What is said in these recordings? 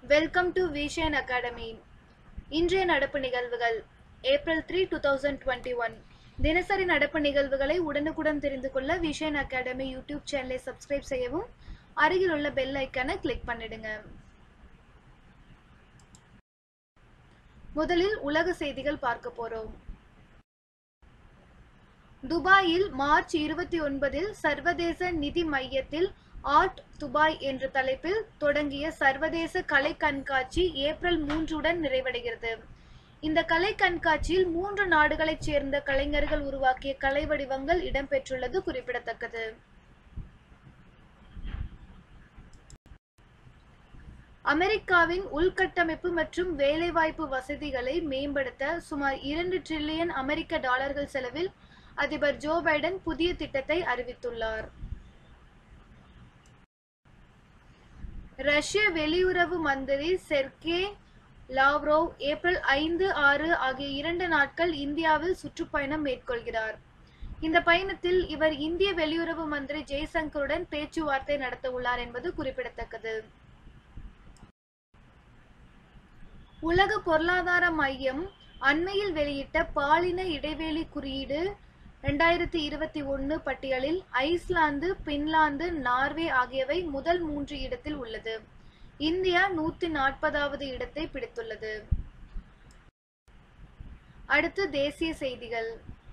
welcome to vision academy இன்றைய நடப்பு நிகழ்வுகள் April three two thousand twenty one தினசரி நடப்பு நிகழ்வுகளை உடனுக்குடன் தெரிந்து கொள்ள விஷன் அகாடமி யூடியூப் சேனலை சப்ஸ்கிரைப் செய்யவும் அருகில் உள்ள பெல் ஐக்கானை கிளிக் பண்ணிடுங்க முதலில் உலக செய்திகள் பார்க்க போறோம் துபாயில் மார்ச் இருபத்தி ஒன்பதில் சர்வதேச நிதி மையத்தில் ஆர்ட் துபாய் என்ற தலைப்பில் தொடங்கிய சர்வதேச கலை கண்காட்சி ஏப்ரல் மூன்றுடன் நிறைவடைகிறது இந்த கலை கண்காட்சியில் மூன்று நாடுகளைச் சேர்ந்த கலைஞர்கள் உருவாக்கிய கலை வடிவங்கள் இடம்பெற்றுள்ளது குறிப்பிடத்தக்கது அமெரிக்காவின் உள்கட்டமைப்பு மற்றும் வேலைவாய்ப்பு வசதிகளை மேம்படுத்த சுமார் இரண்டு டிரில்லியன் அமெரிக்க டாலர்கள் செலவில் அதிபர் ஜோ பைடன் புதிய திட்டத்தை அறிவித்துள்ளார் ரஷ்ய வெளியுறவு மந்திரி செர்கே லாவ்ரோவ் ஏப்ரல் ஐந்து ஆறு ஆகிய இரண்டு நாட்கள் இந்தியாவில் சுற்றுப்பயணம் மேற்கொள்கிறார் இந்த பயணத்தில் இவர் இந்திய வெளியுறவு மந்திரி ஜெய்சங்கருடன் பேச்சுவார்த்தை நடத்த உள்ளார் என்பது குறிப்பிடத்தக்கது உலக பொருளாதார மையம் அண்மையில் வெளியிட்ட பாலின இடைவெளி குறியீடு ரெண்டாயிரத்தி இருபத்தி ஒன்று பட்டியலில் ஐஸ்லாந்து பின்லாந்து நார்வே ஆகியவை முதல் மூன்று இடத்தில் உள்ளது இந்தியா நூத்தி நாற்பதாவது இடத்தை பிடித்துள்ளது அடுத்து தேசிய செய்திகள்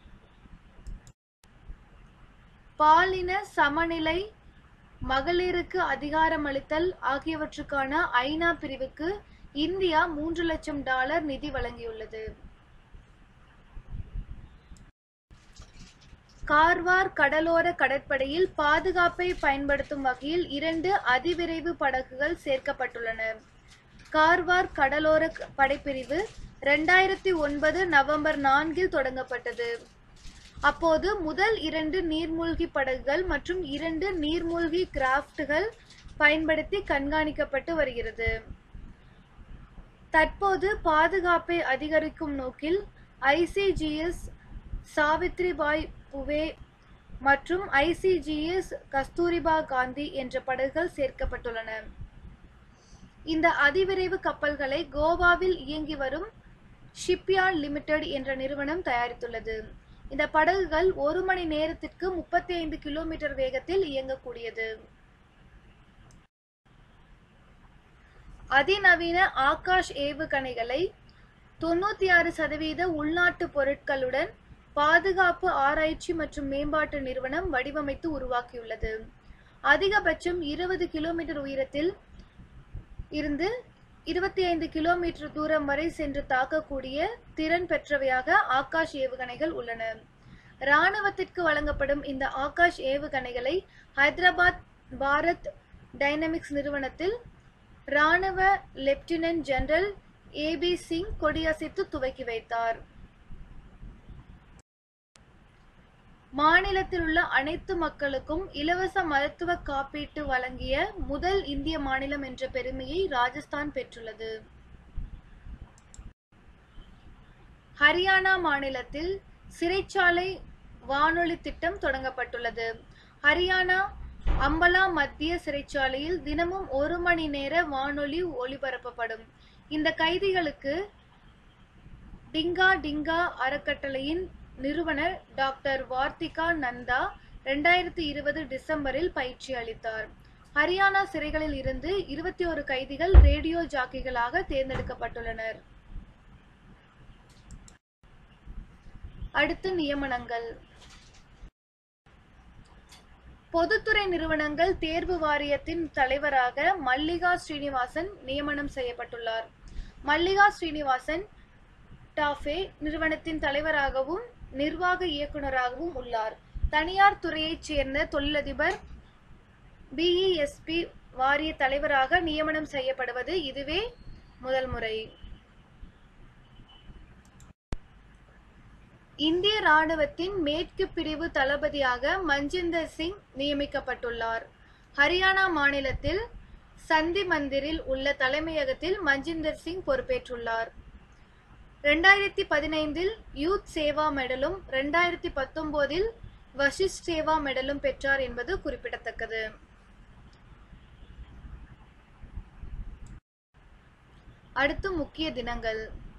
பாலின சமநிலை மகளிருக்கு அதிகாரமளித்தல் ஆகியவற்றுக்கான ஐநா பிரிவுக்கு இந்தியா மூன்று லட்சம் டாலர் நிதி வழங்கியுள்ளது கார்வார் கடலோர கடற்படையில் பாதுகாப்பை பயன்படுத்தும் வகையில் இரண்டு அதிவிரைவு படகுகள் சேர்க்கப்பட்டுள்ளன கார்வார் கடலோர படைப்பிரிவு ரெண்டாயிரத்தி ஒன்பது நவம்பர் நான்கில் தொடங்கப்பட்டது அப்போது முதல் இரண்டு நீர்மூழ்கி படகுகள் மற்றும் இரண்டு நீர்மூழ்கி கிராஃப்ட்கள் பயன்படுத்தி கண்காணிக்கப்பட்டு வருகிறது தற்போது பாதுகாப்பை அதிகரிக்கும் நோக்கில் ஐசிஜிஎஸ் சாவித்ரிபாய் புவே மற்றும் ஐசிஜிஎஸ் கஸ்தூரிபா காந்தி என்ற படகுகள் சேர்க்கப்பட்டுள்ளன இந்த அதிவிரைவு கப்பல்களை கோவாவில் இயங்கி வரும் ஷிப்யார்ட் லிமிடெட் என்ற நிறுவனம் தயாரித்துள்ளது இந்த படகுகள் ஒரு மணி நேரத்திற்கு முப்பத்தி ஐந்து கிலோமீட்டர் வேகத்தில் இயங்கக்கூடியது அதிநவீன ஆகாஷ் ஏவுகணைகளை தொண்ணூத்தி ஆறு சதவீத உள்நாட்டு பொருட்களுடன் பாதுகாப்பு ஆராய்ச்சி மற்றும் மேம்பாட்டு நிறுவனம் வடிவமைத்து உருவாக்கியுள்ளது அதிகபட்சம் இருபது கிலோமீட்டர் உயரத்தில் இருந்து இருபத்தி ஐந்து கிலோமீட்டர் தூரம் வரை சென்று தாக்கக்கூடிய திறன் பெற்றவையாக ஆகாஷ் ஏவுகணைகள் உள்ளன இராணுவத்திற்கு வழங்கப்படும் இந்த ஆகாஷ் ஏவுகணைகளை ஹைதராபாத் பாரத் டைனமிக்ஸ் நிறுவனத்தில் இராணுவ lieutenant general A P Singh கொடியசைத்து துவக்கி வைத்தார் மாநிலத்தில் உள்ள அனைத்து மக்களுக்கும் இலவச மருத்துவ காப்பீட்டு வழங்கிய முதல் இந்திய மாநிலம் என்ற பெருமையை ராஜஸ்தான் பெற்றுள்ளது ஹரியானா மாநிலத்தில் சிறைச்சாலை வானொலி திட்டம் தொடங்கப்பட்டுள்ளது ஹரியானா அம்பலா மத்திய சிறைச்சாலையில் தினமும் ஒரு மணி நேர வானொலி ஒளிபரப்பப்படும் இந்த கைதிகளுக்கு டிங்கா டிங்கா அறக்கட்டளையின் நிறுவனர் டாக்டர் வார்த்திகா நந்தா ரெண்டாயிரத்தி இருபது டிசம்பரில் பயிற்சி அளித்தார் ஹரியானா சிறைகளில் இருந்து இருபத்தி ஒரு கைதிகள் ரேடியோ ஜாக்கிகளாக தேர்ந்தெடுக்கப்பட்டுள்ளனர் அடுத்து நியமனங்கள் பொதுத்துறை நிறுவனங்கள் தேர்வு வாரியத்தின் தலைவராக மல்லிகா ஸ்ரீனிவாசன் நியமனம் செய்யப்பட்டுள்ளார் மல்லிகா ஸ்ரீனிவாசன் டாஃபே நிறுவனத்தின் தலைவராகவும் நிர்வாக இயக்குநராகவும் உள்ளார் தனியார் துறையைச் சேர்ந்த தொழிலதிபர் பிஇஎஸ்பி வாரிய தலைவராக நியமனம் செய்யப்படுவது இதுவே முதல் முறை இந்திய ராணுவத்தின் மேற்கு பிரிவு தளபதியாக மஞ்சிந்தர் சிங் நியமிக்கப்பட்டுள்ளார் ஹரியானா மாநிலத்தில் சந்தி மந்திரில் உள்ள தலைமையகத்தில் மஞ்சிந்தர் சிங் பொறுப்பேற்றுள்ளார் ரெண்டாயிரத்தி பதினைந்தில் யூத் சேவா மெடலும் ரெண்டாயிரத்தி பத்தொன்பதில் வஷிஷ்ட் சேவா மெடலும் பெற்றார் என்பது குறிப்பிடத்தக்கது அடுத்து முக்கிய தினங்கள்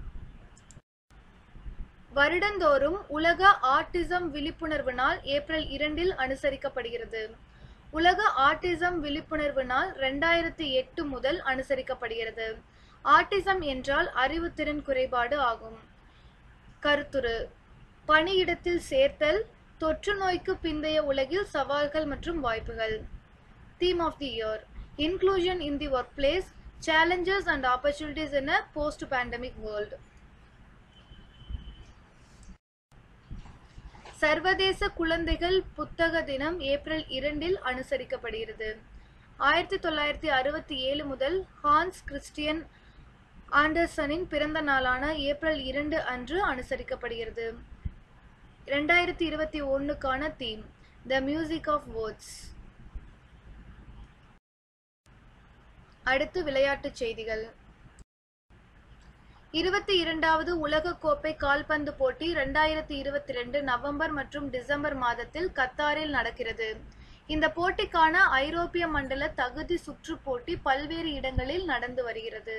வருடந்தோறும் உலக ஆட்டிசம் விழிப்புணர்வு நாள் ஏப்ரல் இரண்டில் அனுசரிக்கப்படுகிறது உலக ஆட்டிசம் விழிப்புணர்வு நாள் ரெண்டாயிரத்தி எட்டு முதல் அனுசரிக்கப்படுகிறது ஆட்டிசம் என்றால் அறிவுத்திறன் குறைபாடு ஆகும் கருத்துரு பணியிடத்தில் சேர்த்தல் தொற்று நோய்க்கு பிந்தைய உலகில் சவால்கள் மற்றும் வாய்ப்புகள் theme of the year inclusion in the work place challenges and opportunities in a post pandemic world சர்வதேச குழந்தைகள் புத்தக தினம் ஏப்ரல் இரண்டில் அனுசரிக்கப்படுகிறது ஆயிரத்தி தொள்ளாயிரத்தி அறுபத்தி ஏழு முதல் ஹான்ஸ் கிறிஸ்டியன் ஆண்டர்சனின் பிறந்த நாளான ஏப்ரல் இரண்டு அன்று அனுசரிக்கப்படுகிறது ரெண்டாயிரத்தி இருபத்தி ஒன்றுக்கான theme the music of words அடுத்து விளையாட்டுச் செய்திகள் இருபத்தி இரண்டாவது உலகக்கோப்பை கால்பந்து போட்டி ரெண்டாயிரத்தி இருபத்தி ரெண்டு நவம்பர் மற்றும் டிசம்பர் மாதத்தில் கத்தாரில் நடக்கிறது இந்த போட்டிக்கான ஐரோப்பிய மண்டல தகுதி சுற்று போட்டி பல்வேறு இடங்களில் நடந்து வருகிறது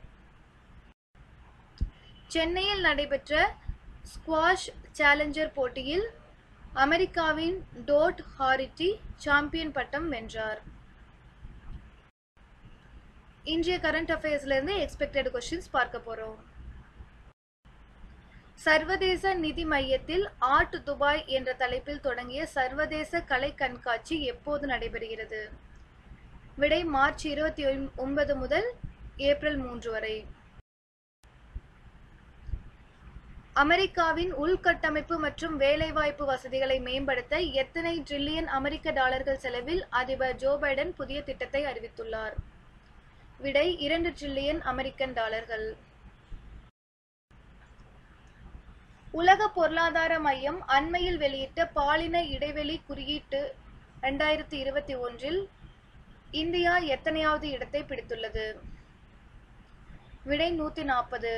சென்னையில் நடைபெற்ற ஸ்குவாஷ் சேலஞ்சர் போட்டியில் அமெரிக்காவின் டோட் ஹாரிட்டி சாம்பியன் பட்டம் வென்றார் இன்றைய கரண்ட் அஃபேர்ஸ்ல இருந்து எக்ஸ்பெக்டட் கொஸ்டின்ஸ் பார்க்க போறோம் சர்வதேச நிதி மையத்தில் ஆர்ட் துபாய் என்ற தலைப்பில் தொடங்கிய சர்வதேச கலை கண்காட்சி எப்போது நடைபெறுகிறது விடை மார்ச் இருபத்தி ஒன்பது முதல் ஏப்ரல் மூன்று வரை அமெரிக்காவின் உள்கட்டமைப்பு மற்றும் வேலைவாய்ப்பு வசதிகளை மேம்படுத்த எத்தனை ட்ரில்லியன் அமெரிக்க டாலர்கள் செலவில் அதிபர் ஜோ பைடன் புதிய திட்டத்தை அறிவித்துள்ளார் விடை இரண்டு ட்ரில்லியன் அமெரிக்கன் டாலர்கள் உலக பொருளாதார மையம் அண்மையில் வெளியிட்ட பாலின இடைவெளி குறியீட்டு இரண்டாயிரத்தி இருபத்தி ஒன்றில் இந்தியா எத்தனையாவது இடத்தை பிடித்துள்ளது விடை நூத்தி நாற்பது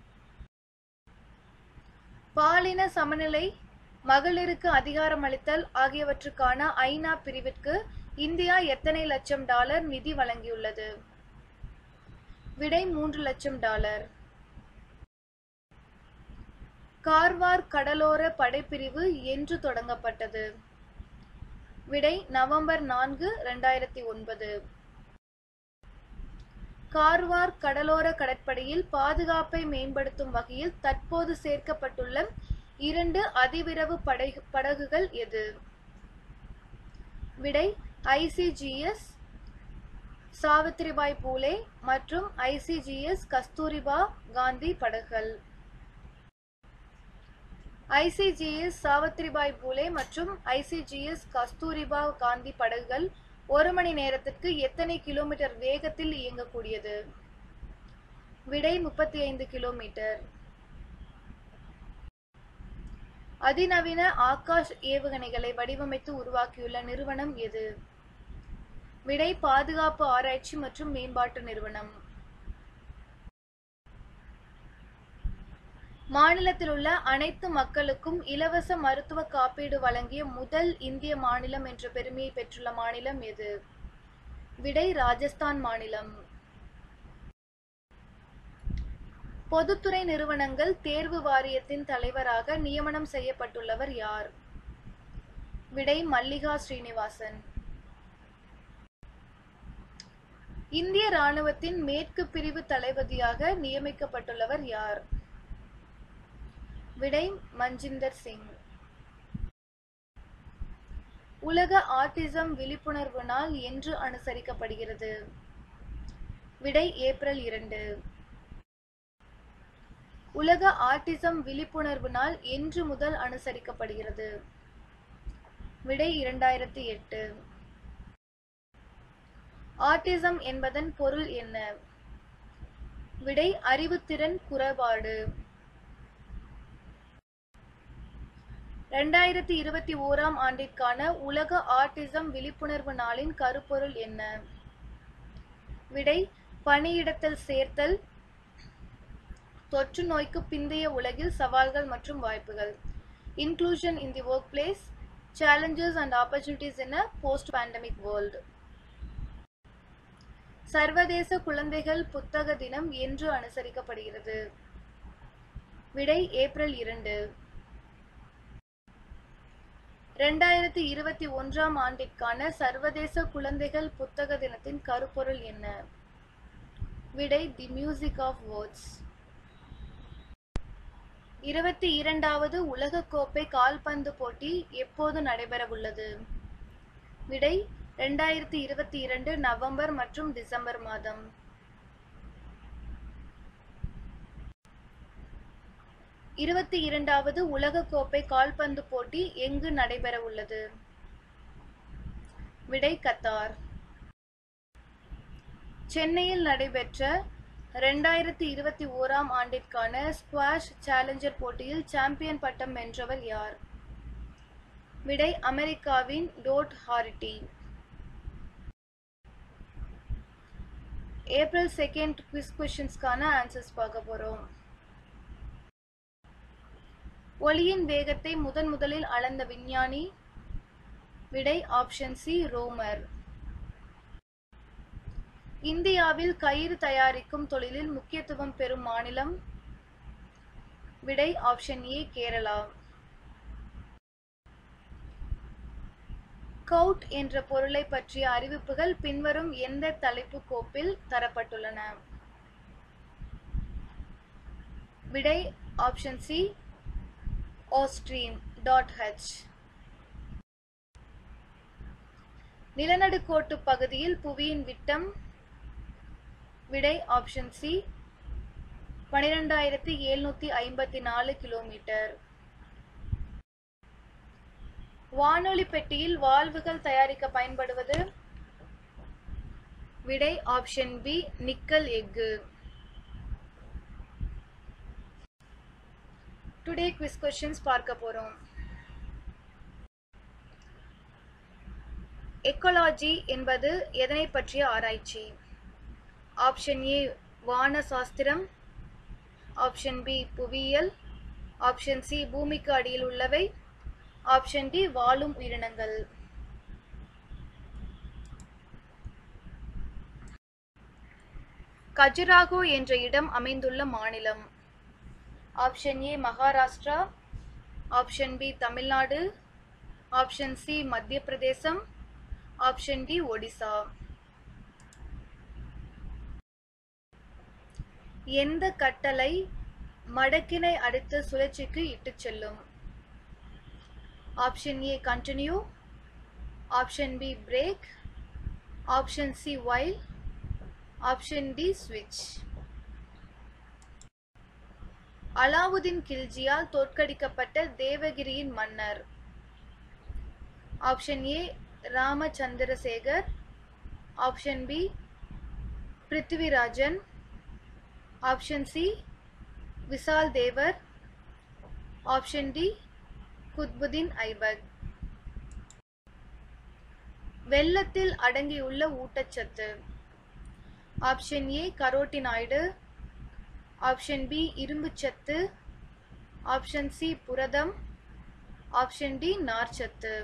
பாலின சமநிலை மகளிருக்கு அதிகாரமளித்தல் ஆகியவற்றுக்கான ஐநா பிரிவிற்கு இந்தியா எத்தனை லட்சம் டாலர் நிதி வழங்கியுள்ளது விடை மூன்று லட்சம் டாலர் கார்வார் கடலோர படைப்பிரிவு என்று தொடங்கப்பட்டது விடை நவம்பர் நான்கு இரண்டாயிரத்தி ஒன்பது கார்வார் கடலோர கடற்படையில் பாதுகாப்பை மேம்படுத்தும் வகையில் தற்போது சேர்க்கப்பட்டுள்ள இரண்டு அதிவிரைவு படை படகுகள் எது விடை ஐசிஜிஎஸ் சாவித்ரிபாய் பூலே மற்றும் ஐசிஜிஎஸ் கஸ்தூரிபா காந்தி படகுகள் ஐசிஜிஎஸ் சாவித்ரிபாய் பூலே மற்றும் ஐசிஜிஎஸ் கஸ்தூரிபா காந்தி படகுகள் ஒரு மணி நேரத்திற்கு எத்தனை கிலோமீட்டர் வேகத்தில் இயங்கக்கூடியது விடை முப்பத்தி ஐந்து கிலோமீட்டர் அதிநவீன ஆகாஷ் ஏவுகணைகளை வடிவமைத்து உருவாக்கியுள்ள நிறுவனம் எது விடை பாதுகாப்பு ஆராய்ச்சி மற்றும் மேம்பாட்டு நிறுவனம் மாநிலத்தில் உள்ள அனைத்து மக்களுக்கும் இலவச மருத்துவ காப்பீடு வழங்கிய முதல் இந்திய மாநிலம் என்ற பெருமையை பெற்றுள்ள மாநிலம் எது விடை ராஜஸ்தான் மாநிலம் பொதுத்துறை நிறுவனங்கள் தேர்வு வாரியத்தின் தலைவராக நியமனம் செய்யப்பட்டுள்ளவர் யார் விடை மல்லிகா ஸ்ரீனிவாசன் இந்திய ராணுவத்தின் மேற்கு பிரிவு தளபதியாக நியமிக்கப்பட்டுள்ளவர் யார் விடை மஞ்சிந்தர் சிங் உலக ஆட்டிசம் விழிப்புணர்வு நாள் என்று அனுசரிக்கப்படுகிறது விடை ஏப்ரல் இரண்டு உலக ஆட்டிசம் விழிப்புணர்வு நாள் என்று முதல் அனுசரிக்கப்படுகிறது விடை இரண்டாயிரத்தி எட்டு ஆட்டிசம் என்பதன் பொருள் என்ன விடை அறிவுத்திறன் குறைபாடு ரெண்டாயிரத்தி இருபத்தி ஓராம் ஆண்டிற்கான உலக ஆட்டிசம் விழிப்புணர்வு நாளின் கருப்பொருள் என்ன விடை பணியிடத்தில் சேர்த்தல் தொற்று நோய்க்கு பிந்தைய உலகில் சவால்கள் மற்றும் வாய்ப்புகள் inclusion in the work place challenges and opportunities in a post pandemic world சர்வதேச குழந்தைகள் புத்தக தினம் என்று அனுசரிக்கப்படுகிறது விடை ஏப்ரல் இரண்டு இரண்டாயிரத்தி இருபத்தி ஒன்றாம் ஆண்டிற்கான சர்வதேச குழந்தைகள் புத்தக தினத்தின் கருப்பொருள் என்ன விடை தி மியூசிக் ஆஃப் வேர்ட்ஸ் இருபத்தி இரண்டாவது உலகக்கோப்பை கால்பந்து போட்டி எப்போது நடைபெறவுள்ளது விடை இரண்டாயிரத்தி இருபத்தி இரண்டு நவம்பர் மற்றும் டிசம்பர் மாதம் இருபத்தி இரண்டாவது உலகக்கோப்பை கால்பந்து போட்டி எங்கு நடைபெறவுள்ளது விடை கத்தார் சென்னையில் நடைபெற்ற ரெண்டாயிரத்தி இருபத்தி ஓராம் ஆண்டிற்கான ஸ்குவாஷ் சேலஞ்சர் போட்டியில் சாம்பியன் பட்டம் வென்றவர் யார் விடை அமெரிக்காவின் Todd Harrity April second quiz கொஷின்ஸ்க்கான ஆன்சர்ஸ் பார்க்க போறோம் ஒளியின் வேகத்தை முதன் முதலில் அளந்த விஞ்ஞானி விடை ஆப்ஷன் சி ரோமர் இந்தியாவில் கயிறு தயாரிக்கும் தொழிலில் முக்கியத்துவம் பெறும் மாநிலம் விடை ஆப்ஷன் ஏ கேரளா கவுட் என்ற பொருளை பற்றிய அறிவிப்புகள் பின்வரும் எந்த தலைப்பு கோப்பில் தரப்பட்டுள்ளன விடை option C ostream dot H நிலநடுக்கோட்டு பகுதியில் புவியின் விட்டம் விடை ஆப்ஷன் சி பனிரெண்டாயிரத்தி எழுநூத்தி ஐம்பத்தி நாலு கிலோமீட்டர் வானொலி பெட்டியில் வால்வுகள் தயாரிக்க பயன்படுவது விடை ஆப்ஷன் பி நிக்கல் எஃகு டுடே குவிஸ் கொஸ்டின்ஸ் பார்க்க போறோம் எக்கோலாஜி என்பது எதனை பற்றிய ஆராய்ச்சி ஆப்ஷன் ஏ வான சாஸ்திரம் ஆப்ஷன் பி புவியியல் ஆப்ஷன் சி பூமிக்கு அடியில் உள்ளவை ஆப்ஷன் டி வாழும் உயிரினங்கள் கஜுராகோ என்ற இடம் அமைந்துள்ள மாநிலம் option A Maharashtra option B Tamil Nadu option C Madhya Pradesh option D Odisha எந்த கட்டளை மடக்கினை அடுத்த சுழற்சிக்கு இட்டுச் செல்லும் option A continue option B break option C while option D ஸ்விட்ச் அலாவுதீன் கில்ஜியால் தோற்கடிக்கப்பட்ட தேவகிரியின் மன்னர் option A Ramachandrasekar option B Prithvirajan option C Vishal Devar option D Qutbuddin Aibak வெள்ளத்தில் அடங்கியுள்ள ஊட்டச்சத்து option A carotenoid option B இரும்புச்சத்து ஆப்ஷன் சி புரதம் ஆப்ஷன் டி நார்ச்சத்து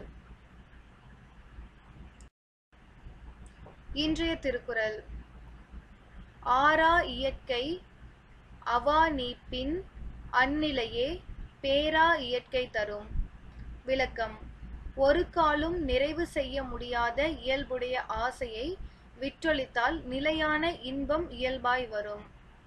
இன்றைய திருக்குறள் ஆரா இயற்கை அவா நீப்பின் அந்நிலையே பேரா இயற்கை தரும் விளக்கம் ஒரு காலும் நிறைவு செய்ய முடியாத இயல்புடைய ஆசையை விற்றொழித்தால் நிலையான இன்பம் இயல்பாய் வரும்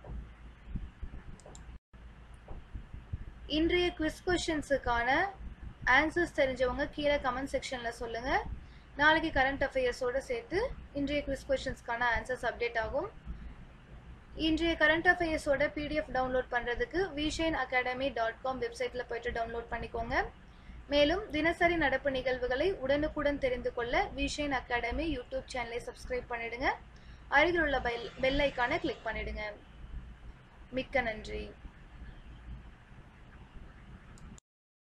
இன்றைய குவிஸ் கொஷின்ஸுக்கான ஆன்சர்ஸ் தெரிஞ்சவங்க கீழே கமெண்ட் செக்ஷனில் சொல்லுங்கள் நாளைக்கு கரண்ட் அஃபேர்ஸோடு சேர்த்து இன்றைய குவிஸ் கொஷின்ஸ்க்கான ஆன்சர்ஸ் அப்டேட் ஆகும் இன்றைய கரண்ட் அஃபேர்ஸோட பிடிஎஃப் டவுன்லோட் பண்ணுறதுக்கு விஷன் அகாடமி டாட் காம் வெப்சைட்டில் போயிட்டு டவுன்லோட் பண்ணிக்கோங்க மேலும் தினசரி நடப்பு நிகழ்வுகளை உடனுக்குடன் தெரிந்து கொள்ள விஷன் அகாடமி யூடியூப் சேனலை சப்ஸ்கிரைப் பண்ணிடுங்க அருகில் உள்ள பெல் பெல் ஐக்கானை கிளிக் பண்ணிடுங்க மிக்க நன்றி